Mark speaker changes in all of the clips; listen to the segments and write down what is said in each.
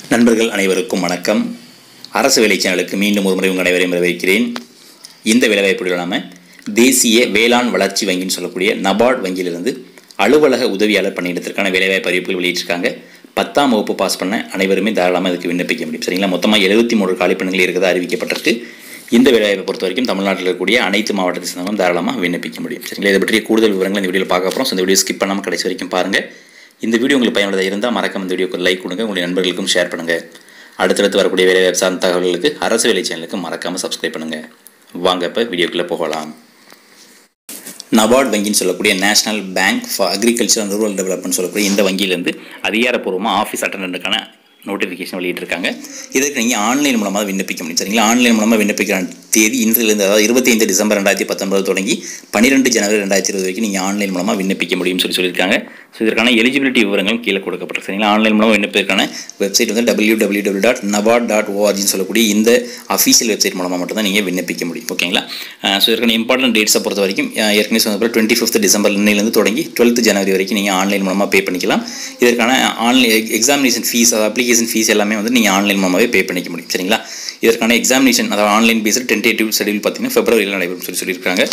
Speaker 1: நண்பர்கள் அனைவருக்கும் வணக்கம் அரசு வேலை சேனலுக்கு மீண்டும் ஒரு முறை உங்கள் அனைவரையும் வரவேற்கிறேன் இந்த வேலைவாய்ப்புகள் நாம தேசிய வேளாண் வளர்ச்சி வங்கின்னு சொல்லக்கூடிய நபார்ட் வங்கியிலிருந்து அலுவலக உதவியாளர் பணியிடத்திற்கான வேலைவாய்ப்பு அறிவிப்புகள் வெளியிட்டிருக்காங்க பத்தாம் வகுப்பு பாஸ் பண்ண அனைவருமே தாராளமாக இதுக்கு விண்ணப்பிக்க முடியும் சரிங்களா மொத்தமாக எழுபத்தி மூணு காலிப்பணங்கள் இருக்கிறதா அறிவிக்கப்பட்டிருக்கு இந்த வேலைவாய்ப்பை பொறுத்த வரைக்கும் தமிழ்நாட்டில் இருக்கக்கூடிய அனைத்து மாவட்டத்தை சேர்ந்தவங்க தாராளமாக விண்ணப்பிக்க முடியும் சரிங்களா இதை பற்றிய கூடுதல் விவரங்கள் இந்த வீடியோவில் பார்க்க போகிறோம் ஸோ இந்த வீடியோ ஸ்கிப் பண்ணாமல் கடைசி வரைக்கும் பாருங்கள் இந்த வீடியோ உங்களுக்கு பயனுள்ளதாக இருந்தால் மறக்காம இந்த வீடியோக்கு லைக் கொடுங்க உங்களுடைய நண்பர்களுக்கும் ஷேர் பண்ணுங்கள் அடுத்தடுத்து வரக்கூடிய வேலைவாய்ப்பு சார்ந்த தகவல்களுக்கு அரசு வேலை சேனலுக்கு மறக்காமல் சப்ஸ்கிரைப் பண்ணுங்கள் வாங்க இப்போ வீடியோக்குள்ளே போகலாம் நபார்ட் வங்கின்னு சொல்லக்கூடிய National Bank for Agriculture and Rural Development சொல்லக்கூடிய இந்த வங்கியிலேருந்து அதிகாரப்பூர்வமாக ஆஃபீஸ் அட்டண்டன்ட்டுக்கான நோட்டிஃபிகேஷன் வெளியிட்டிருக்காங்க இதற்கு நீங்கள் ஆன்லைன் மூலமாக விண்ணப்பிக்க முடியும் சரிங்களா ஆன்லைன் மூலமாக விண்ணப்பிக்கிற தேதி இன்றிலிருந்து அதாவது இருபத்தைந்து டிசம்பர் ரெண்டாயிரத்தி பத்தொன்பது தொடங்கி பன்னிரெண்டு ஜனவரி ரெண்டாயிரத்தி இருபது வரைக்கும் நீங்கள் ஆன்லைன் மூலமாக விண்ணப்பிக்க முடியும்னு சொல்லி சொல்லியிருக்காங்க ஸோ இதற்கான எலிஜிபிலிட்டி விவரங்கள் கீழே கொடுக்கப்பட்டிருக்கு சரிங்களா ஆன்லைன் மூலமாக விண்ணப்பிக்கிறதுக்கான வெப்சைட் வந்து W W W dot NABARD dot ஓஆர்ஜின்னு சொல்லக்கூடிய இந்த அஃபீஷியல் வெப்சைட் மூலமாக மட்டும் தான் நீங்கள் விண்ணப்பிக்க முடியும் ஓகேங்களா ஸோ இதற்கான இம்பார்ட்டன்ட் டேட்ஸை பொறுத்த வரைக்கும் அஹ், ஏற்கனவே சொன்ன டுவெண்ட்டி ஃபிஃப்த் டிசம்பர் இன்னையிலேருந்து தொடங்கி டுவெல்த் ஜனவரி வரைக்கும் நீங்கள் ஆன்லைன் மூலமாக பே பண்ணிக்கலாம் இதற்கான ஆன்லைன் எக்ஸாமினேஷன் ஃபீஸ் அதாவது அப்ளிகேஷன் ஃபீஸ் எல்லாமே வந்து நீங்கள் ஆன்லைன் மூலமாகவே பே பண்ணிக்க முடியும் சரிங்களா இதற்கான எக்ஸாமினேஷன் அதாவது ஆன்லைன் பேஸில் டென்டேட்டிவ் ஷெடியூல் பார்த்தீங்கன்னா பிப்ரவரியில் நடைபெறும் சொல்லி சொல்லியிருக்காங்க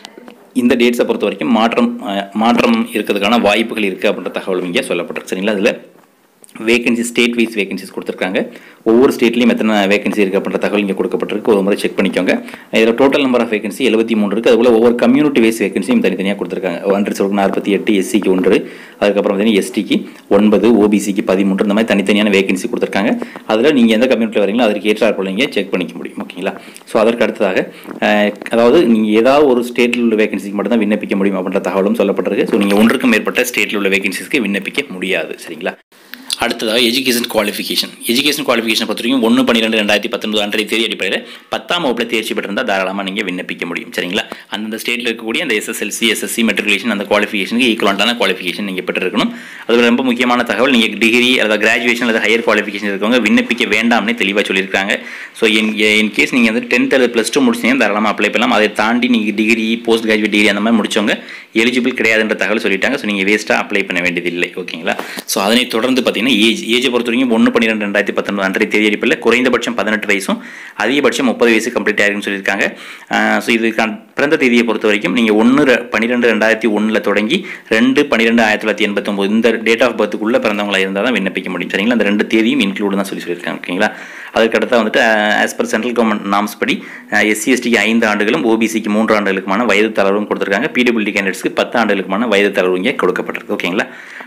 Speaker 1: இந்த டேட்ஸை பொறுத்த வரைக்கும் மாற்றம் அஹ், மாற்றம் இருக்கிறதுக்கான வாய்ப்புகள் இருக்குது அப்படின்ற தகவல் இங்கே சொல்லப்பட்டிருக்கு சரிங்களா அதில் வேகன்சி ஸ்டேட் வைஸ் வேகன்சிஸ் கொடுத்துருக்காங்க ஒவ்வொரு ஸ்டேட்லையும் எத்தனை வேகன்சி இருக்குது அப்படின்ற தகவல் இங்கே கொடுக்கப்பட்டிருக்கு ஒரு முறை செக் பண்ணிக்கோங்க இதில் டோட்டல் நம்பர் ஆஃப் வேகன்சி எழுபத்தி மூணு இருக்குது அதுபோல் ஒவ்வொரு கம்யூனிட்டி வைஸ் வேகன்சியும் தனித்தனியாக கொடுத்துருக்காங்க ஒன்று சொல்லுங்க நாற்பத்தி எட்டு எஸ்சிக்கு ஒன்று அதுக்கப்புறம் பார்த்தீங்கன்னா எஸ்டிக்கு ஒன்பது ஓபிசிக்கு பதிமூன்று இந்த மாதிரி தனித்தனியான வேகன்சி கொடுத்துருக்காங்க அதில் நீங்கள் எந்த கம்யூனிட்டியில் வரீங்களோ அதற்கு ஏற்றாற்போல் நீங்கள் செக் பண்ணிக்க முடியும் ஓகேங்களா ஸோ அதற்கு அடுத்ததாக அஹ், அதாவது நீங்கள் ஏதாவது ஒரு ஸ்டேட்டில் உள்ள வேகன்சிக்கு மட்டும் தான் விண்ணப்பிக்க முடியும் அப்படின்ற தகவலும் சொல்லப்பட்டிருக்கு ஸோ நீங்கள் ஒன்றுக்கும் மேற்பட்ட ஸ்டேட்டில் உள்ள வேகன்சிஸ்க்கு விண்ணப்பிக்க முடியாது சரிங்களா அடுத்ததாக எஜுகேஷன் குவாலிஃபிகேஷன் எஜுகேஷன் குவாலிஃபிகேஷன் பொறுத்த வரைக்கும் ஒன்று பன்னிரெண்டு ரெண்டாயிரத்தி பத்தொன்பது அன்றைய தேதி அடிப்படையில் பத்தாம் வகுப்பில் தேர்ச்சி பெற்றிருந்தால் தாராளமாக நீங்கள் விண்ணப்பிக்க முடியும் சரிங்களா அந்தந்த ஸ்டேட்டில் இருக்கக்கூடிய அந்த எஸ்எஸ்எல்சி எஸ்எஸ்சி மெட்ரிகுலேஷன் அந்த குவாலிஃபிகேஷனுக்கு ஈக்குவலான குவாலிஃபிகேஷன் நீங்கள் பெற்றிருக்கணும் அது ரொம்ப முக்கியமான தகவல் நீங்கள் டிகிரி அல்லது கிராஜுவேஷன் அல்லது ஹையர் குவாலிஃபிகேஷன் இருக்கவங்க விண்ணப்பிக்க வேண்டாம்னே தெளிவாக சொல்லியிருக்காங்க ஸோ இன் இன் கேஸ் நீங்கள் வந்து டென்த் அல்லது ப்ளஸ் டூ முடிச்சீங்கன்னா தாராளமாக அப்ளை பண்ணலாம் அதை தாண்டி நீங்கள் டிகிரி போஸ்ட் கிராஜுவேட் டிகிரி அந்த மாதிரி முடிச்சவங்க எலிஜிபிள் கிடையாதுன்ற தகவல் சொல்லிட்டாங்க ஸோ நீங்கள் வேஸ்ட்டாக அப்ளை பண்ண வேண்டியதில்லை ஓகேங்களா ஸோ அதனை தொடர்ந்து பார்த்தீங்கன்னா ஏஜ் ஏஜை பொறுத்த வரைக்கும் ஒன்று பன்னிரெண்டு ரெண்டாயிரத்தி பத்தொன்பது அன்றைய தேதி அடிப்படையில் குறைந்தபட்சம் பதினெட்டு வயசும் அதிகபட்சம் முப்பது வயசு கம்ப்ளீட் ஆயிருக்குன்னு சொல்லியிருக்காங்க ஸோ இதுக்கான பிறந்த தேதியை பொறுத்த வரைக்கும் நீங்கள் ஒன்று பன்னிரெண்டு ரெண்டாயிரத்தி ஒன்றில் தொடங்கி ரெண்டு பன்னிரெண்டு ஆயிரத்தி தொள்ளாயிரத்தி எண்பத்தொம்போது இந்த டேட் ஆஃப் பர்த்துக்குள்ளே பிறந்தவங்களா இருந்தால் தான் விண்ணப்பிக்க முடியும் சரிங்களா அந்த ரெண்டு தேதியும் இன்க்ளூட் தான் சொல்லி சொல்லியிருக்காங்க ஓகேங்களா அதுக்கு அடுத்தா வந்துட்டு as per central government norms படி எஸ்சி எஸ்டிக்கு ஐந்து ஆண்டுகளும் ஓபிசிக்கு மூன்று ஆண்டுகளுக்குமான வயது தளர்வும் கொடுத்துருக்காங்க பிடபிள்யூடி கேண்டிடேட்ஸ்க்கு பத்து ஆண்டுகளுக்குமான வயது தளர்வு இங்கே கொடுக்கப்பட்டிருக்கு ஓகேங்களா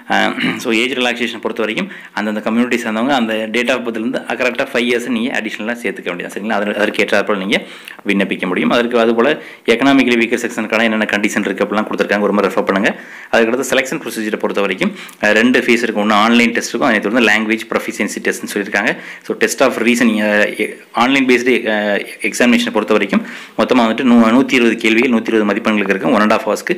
Speaker 1: ஸோ ஏஜ் ரிலாக்ஸேஷன் பொறுத்த வரைக்கும் அந்தந்த கம்யூனிட்டி சேர்ந்தவங்க அந்த டேட் ஆஃப் பர்த்லேருந்து கரெக்டாக ஃபைவ் இயர்ஸ் நீங்கள் அடிஷ்னலாக சேர்த்துக்க வேண்டியது சரிங்களா அது அதற்கு ஏற்றாற்போல் நீங்கள் விண்ணப்பிக்க முடியும் அதற்கு அதுபோல் எக்கனாமிக்கலி வீக்கர் செக்ஷனுக்கான என்னென்ன கண்டிஷன் இருக்குது அப்படிலாம் கொடுத்துருக்காங்க ஒரு முறை ரெஃபர் பண்ணுங்கள் அதுக்கடுத்து செலெக்ஷன் ப்ரொசீஜரை பொறுத்த வரைக்கும் அஹ், ரெண்டு ஃபேஸ் இருக்கும் ஒன்று ஆன்லைன் டெஸ்ட் இருக்கும் அதை தொடர்ந்து லாங்குவேஜ் ப்ரொஃபிஷியன்சி டெஸ்ட்னு சொல்லியிருக்காங்க so test of reason online based எக்ஸாமினேஷனை பொறுத்த வரைக்கும் மொத்தமாக வந்துட்டு நூ நூற்றி இருபது கேள்விகள் நூற்றி இருபது மதிப்பெண்களுக்கு இருக்கும் ஒன் அண்ட் ஆஃப் ஹவர்ஸ்க்கு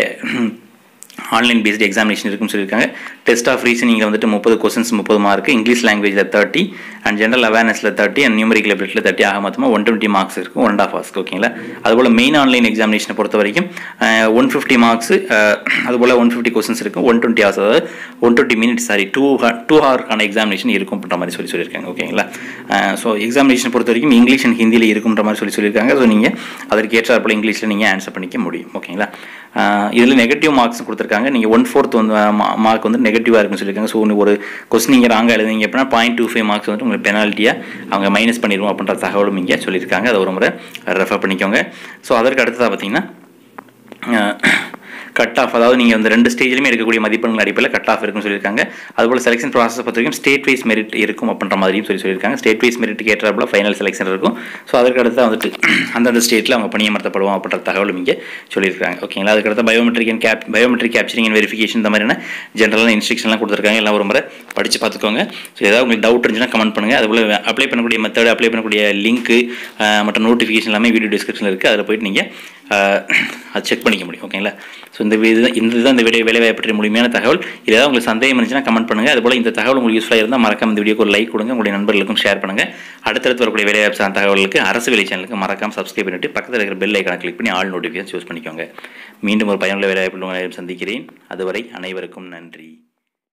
Speaker 1: ஆன்லைன் பேஸ்டு எக்ஸாமினேஷன் இருக்குன்னு சொல்லியிருக்காங்க டெஸ்ட் ஆஃப் ரீசனிங்கில் வந்துட்டு முப்பது கொஸ்டின்ஸ் முப்பது மார்க் இங்கிலீஷ் லாங்குவேஜில் தேர்ட்டி அண்ட் ஜென்ரல் அவேர்னஸில் தேர்ட்டி அண்ட் நியூமரிக்கல் எபிலிட்டியில் தேர்ட்டி ஆக மொத்தமாக ஒன் டுவெண்ட்டி மார்க்ஸ் இருக்கும் ஒன் அண்ட் ஆஃப் ஹவர்ஸ்க்கு ஓகேங்களா அதுபோல் மெயின் ஆன்லைன் எக்ஸாமினேஷனை பொறுத்த வரைக்கும் ஒன் ஃபிஃப்டி மார்க்ஸ் அதுபோல் ஒன் ஃபிஃப்டி கொஸ்டின்ஸ் இருக்கும் ஒன் டுவெண்ட்டி ஹவர்ஸ் அதாவது one twenty minutes sorry two two ஹவருக்கான எக்ஸாமினேஷன் இருக்கும் அப்படின்ற மாதிரி சொல்லி சொல்லியிருக்காங்க ஓகேங்களா ஸோ எக்ஸாமினேஷன் பொறுத்த வரைக்கும் இங்கிலீஷ் அண்ட் ஹிந்தியில் இருக்குன்ற மாதிரி சொல்லி சொல்லியிருக்காங்க ஸோ நீங்கள் அதற்கு ஏற்றாற்போல் இங்கிலீஷில் நீங்கள் ஆன்சர் பண்ணிக்க முடியும் ஓகேங்களா இதில் நெகட்டிவ் மார்க்ஸ் கொடுத்துருக்காங்க நீங்கள் ஒன் ஃபோர்த் வந்து மார்க் வந்து நெகட்டிவாக இருக்குன்னு சொல்லியிருக்காங்க ஸோ ஒரு கொஸ்டின் நீங்கள் ராங்காக எழுதுனீங்க அப்படின்னா பாயிண்ட் டூ ஃபைவ் மார்க்ஸ் வந்து உங்களுக்கு பெனால்ட்டியாக அவங்க மைனஸ் பண்ணிடுவோம் அப்படின்ற தகவலும் இங்கே சொல்லியிருக்காங்க அதை ஒரு முறை ரெஃபர் பண்ணிக்கோங்க ஸோ அதற்கு அடுத்ததாக பார்த்தீங்கன்னா கட் ஆஃப் அதாவது நீங்கள் அந்த ரெண்டு ஸ்டேஜ்லையுமே எடுக்கக்கூடிய மதிப்பெண்கள் அடிப்படையில் கட் ஆஃப் இருக்குன்னு சொல்லியிருக்காங்க அதுபோல் செலெக்ஷன் ப்ராசஸ் பொறுத்த வரைக்கும் ஸ்டேட் வைஸ் மெரிட் இருக்கும் அப்படின்ற மாதிரியும் சொல்லி சொல்லியிருக்காங்க ஸ்டேட் வைஸ் மெரிட்டுக்கு ஏற்றாப்புல ஃபைனல் செலெக்ஷன் இருக்கும் ஸோ அதற்கு அடுத்து வந்துட்டு அந்தந்த ஸ்டேட்டில் அவங்க பணியமர்த்தப்படுவோம் அப்படின்ற தகவலும் இங்கே சொல்லியிருக்காங்க ஓகேங்களா அதுக்கடுத்து biometric and cap biometric capturing and verification இந்த மாதிரியான ஜென்ரலான இன்ஸ்ட்ரக்ஷன்லாம் கொடுத்துருக்காங்க எல்லாம் ஒரு முறை படித்து பார்த்துக்கோங்க ஸோ ஏதாவது உங்களுக்கு டவுட் இருந்துச்சுன்னா கமெண்ட் பண்ணுங்கள் அதுபோல் அப்ளை பண்ணக்கூடிய மெத்தட் அப்ளை பண்ணக்கூடிய லிங்க்கு மற்ற நோட்டிஃபிகேஷன் எல்லாமே வீடியோ டிஸ்கிரிப்ஷனில் இருக்குது அதில் போயிட்டு நீங்கள் அது செக் பண்ணிக்க முடியும் ஓகேங்களா ஸோ இந்த இது இந்த இதுதான் இந்த வீடியோ வேலைவாய்ப்பு பற்றிய முழுமையான தகவல் இது ஏதாவது உங்களுக்கு சந்தேகம் இருந்துச்சுன்னா கமெண்ட் பண்ணுங்கள் அதுபோல் இந்த தகவல் உங்களுக்கு யூஸ்ஃபுல்லாக இருந்தால் மறக்காம இந்த வீடியோக்கு ஒரு லைக் கொடுங்க உங்களுடைய நண்பர்களுக்கும் ஷேர் பண்ணுங்கள் அடுத்தடுத்து வரக்கூடிய வேலைவாய்ப்பு சார்ந்த தகவலுக்கு அரசு வேலை சேனலுக்கு மறக்காம சப்ஸ்கிரைப் பண்ணிட்டு பக்கத்தில் இருக்கிற பெல் ஐக்கான கிளிக் பண்ணி ஆல் நோட்டிஃபிகேஷன் சூஸ் பண்ணிக்கோங்க மீண்டும் ஒரு பயனுள்ள வேலைவாய்ப்பு உங்களை சந்திக்கிறேன் அதுவரை அனைவருக்கும் நன்றி